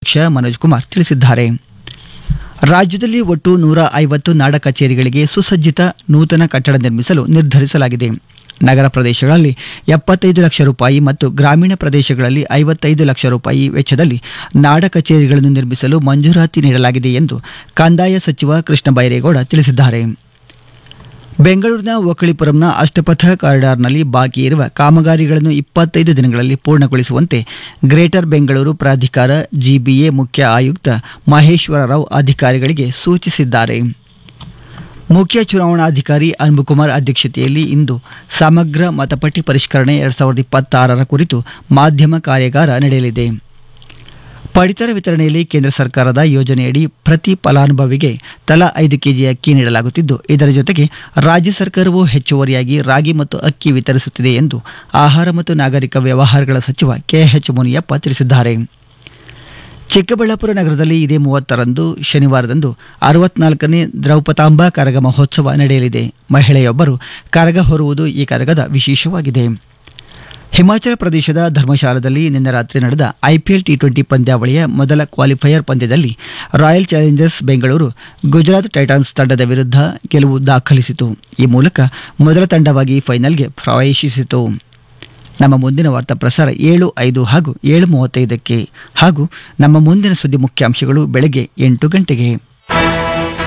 ಅಧ್ಯಕ್ಷ ಮನೋಜ್ ಕುಮಾರ್ ತಿಳಿಸಿದ್ದಾರೆ ರಾಜ್ಯದಲ್ಲಿ ಒಟ್ಟು ನೂರ ಐವತ್ತು ನಾಡ ಕಚೇರಿಗಳಿಗೆ ಸುಸಜ್ಜಿತ ನೂತನ ಕಟ್ಟಡ ನಿರ್ಮಿಸಲು ನಿರ್ಧರಿಸಲಾಗಿದೆ ನಗರ ಪ್ರದೇಶಗಳಲ್ಲಿ ಎಪ್ಪತ್ತೈದು ಲಕ್ಷ ರೂಪಾಯಿ ಮತ್ತು ಗ್ರಾಮೀಣ ಪ್ರದೇಶಗಳಲ್ಲಿ ಐವತ್ತೈದು ಲಕ್ಷ ರೂಪಾಯಿ ವೆಚ್ಚದಲ್ಲಿ ನಾಡ ಕಚೇರಿಗಳನ್ನು ನಿರ್ಮಿಸಲು ಮಂಜೂರಾತಿ ನೀಡಲಾಗಿದೆ ಎಂದು ಕಂದಾಯ ಸಚಿವ ಕೃಷ್ಣ ಬೈರೇಗೌಡ ತಿಳಿಸಿದ್ದಾರೆ ಬೆಂಗಳೂರಿನ ಒಕ್ಕಳಿಪುರಂನ ಅಷ್ಟಪಥ ಕಾರಿಡಾರ್ನಲ್ಲಿ ಬಾಕಿ ಇರುವ ಕಾಮಗಾರಿಗಳನ್ನು ಇಪ್ಪತ್ತೈದು ದಿನಗಳಲ್ಲಿ ಪೂರ್ಣಗೊಳಿಸುವಂತೆ ಗ್ರೇಟರ್ ಬೆಂಗಳೂರು ಪ್ರಾಧಿಕಾರ ಜಿಬಿಎ ಮುಖ್ಯ ಆಯುಕ್ತ ಮಹೇಶ್ವರ ರಾವ್ ಅಧಿಕಾರಿಗಳಿಗೆ ಸೂಚಿಸಿದ್ದಾರೆ ಮುಖ್ಯ ಚುನಾವಣಾಧಿಕಾರಿ ಅನ್ಬುಕುಮಾರ್ ಅಧ್ಯಕ್ಷತೆಯಲ್ಲಿ ಇಂದು ಸಮಗ್ರ ಮತಪಟ್ಟಿ ಪರಿಷ್ಕರಣೆ ಎರಡ್ ಸಾವಿರದ ಇಪ್ಪತ್ತಾರರ ಕುರಿತು ಮಾಧ್ಯಮ ಕಾರ್ಯಾಗಾರ ನಡೆಯಲಿದೆ ಪಡಿತರ ವಿತರಣೆಯಲ್ಲಿ ಕೇಂದ್ರ ಸರ್ಕಾರದ ಯೋಜನೆಯಡಿ ಪ್ರತಿ ಫಲಾನುಭವಿಗೆ ತಲಾ ಐದು ಕೆಜಿ ಅಕ್ಕಿ ನೀಡಲಾಗುತ್ತಿದ್ದು ಇದರ ಜೊತೆಗೆ ರಾಜ್ಯ ಸರ್ಕಾರವು ಹೆಚ್ಚುವರಿಯಾಗಿ ರಾಗಿ ಮತ್ತು ಅಕ್ಕಿ ವಿತರಿಸುತ್ತಿದೆ ಎಂದು ಆಹಾರ ಮತ್ತು ನಾಗರಿಕ ವ್ಯವಹಾರಗಳ ಸಚಿವ ಕೆಎಚ್ ಮುನಿಯಪ್ಪ ತಿಳಿಸಿದ್ದಾರೆ ಚಿಕ್ಕಬಳ್ಳಾಪುರ ನಗರದಲ್ಲಿ ಇದೇ ಮೂವತ್ತರಂದು ಶನಿವಾರದಂದು ಅರವತ್ನಾಲ್ಕನೇ ದ್ರೌಪದಾಂಬ ಕರಗ ಮಹೋತ್ಸವ ನಡೆಯಲಿದೆ ಮಹಿಳೆಯೊಬ್ಬರು ಕರಗ ಹೊರುವುದು ಈ ಕರಗದ ವಿಶೇಷವಾಗಿದೆ ಹಿಮಾಚಲ ಪ್ರದೇಶದ ಧರ್ಮಶಾಲಾದಲ್ಲಿ ನಿನ್ನೆ ರಾತ್ರಿ ನಡೆದ ಐಪಿಎಲ್ ಟಿ ಟ್ವೆಂಟಿ ಪಂದ್ಯಾವಳಿಯ ಮೊದಲ ಕ್ವಾಲಿಫೈಯರ್ ಪಂದ್ಯದಲ್ಲಿ Royal Challengers Bengaluru Gujarat Titans ತಂಡದ ವಿರುದ್ಧ ಗೆಲುವು ದಾಖಲಿಸಿತು ಈ ಮೂಲಕ ಮೊದಲ ತಂಡವಾಗಿ ಫೈನಲ್ಗೆ ಪ್ರವೇಶಿಸಿತು ನಮ್ಮ ಮುಂದಿನ ವಾರ್ತಾ ಪ್ರಸಾರ ಏಳು ಐದು ಹಾಗೂ ಏಳು ಮೂವತ್ತೈದಕ್ಕೆ ಹಾಗೂ ನಮ್ಮ ಮುಂದಿನ ಸುದ್ದಿ ಮುಖ್ಯಾಂಶಗಳು ಬೆಳಗ್ಗೆ ಎಂಟು ಗಂಟೆಗೆ